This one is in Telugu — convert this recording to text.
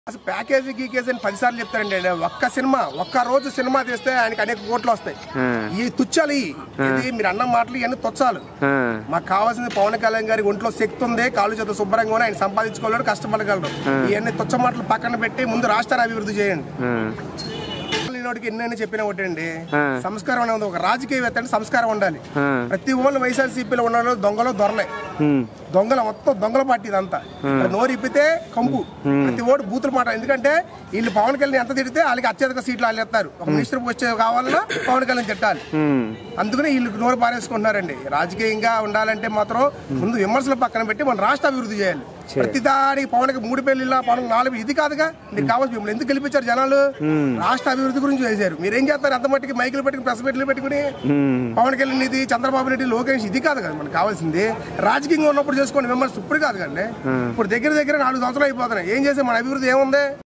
అసలు ప్యాకేజీ గీకేజీ అని పదిసార్లు చెప్తారండి ఆయన. ఒక్క సినిమా ఒక్క రోజు సినిమా తీస్తే ఆయనకి అనేక కోట్లు వస్తాయి ఈ తుచ్చాలు ఇయి. ఇది మీరు అన్న మాటలు ఇవన్నీ తుచ్చాలు మాకు కావాల్సింది పవన్ కళ్యాణ్ గారి ఒంట్లో శక్తి ఉంది కాళ్ళు చేత శుభ్రంగా ఉన్నాయి, ఆయన సంపాదించుకోలేడు కష్టపడగలరు ఇవన్నీ తుచ్చ మాటలు పక్కన పెట్టి ముందు రాష్ట్రాన్ని అభివృద్ధి చేయండి లేనివాడికి ఎన్నైనా చెప్పినా ఒకటండి సంస్కారం అనేది ఒక రాజకీయవేత్త అంటే సంస్కారం ఉండాలి ప్రతి ఓళ్ళు వైఎస్ఆర్సీపీలో ఉన్న వాళ్ళు దొంగలు దొరలే దొంగల మొత్తం దొంగల పార్టీ ఇదంతా నోరు ఇప్పితే కంపు ప్రతి ఓటు బూతులు మాట ఎందుకంటే వీళ్ళు పవన్ కళ్యాణ్ ఎంత తిడితే వాళ్ళకి అత్యధిక సీట్లు వాళ్ళు ఎత్తారు ఒక మినిస్టర్ పోస్ట్ కావాలన్నా పవన్ కళ్యాణ్ తిట్టాలి అందుకనే వీళ్ళు నోరు పారేసుకుంటున్నారండి రాజకీయంగా ఉండాలంటే మాత్రం ముందు విమర్శలు పక్కన పెట్టి మన రాష్ట్ర అభివృద్ధి చేయాలి ప్రతి దానికి పవన్కి మూడు పెళ్లిలా పవన్ నాలుగు ఇది కాదుగా మీరు కావచ్చు మిమ్మల్ని ఎందుకు గెలిపించారు జనాలు రాష్ట్ర అభివృద్ధి గురించి చేశారు మీరు ఏం చేస్తారు అంత మట్టికి మైకులు పెట్టుకుని ప్రెస్ మీట్లు పెట్టుకుని పవన్ కళ్యాణ్ ఇది చంద్రబాబు నాయుడు లోకేష్ ఇది కాదు కదా మనకు కావాల్సింది రాజకీయంగా ఉన్నప్పుడు చేసుకోండి విమర్శ ఇప్పుడు కాదు కండి ఇప్పుడు దగ్గర దగ్గర నాలుగు సంవత్సరాలు అయిపోతున్నాయి ఏం చేస్తే మన అభివృద్ధి ఏముంది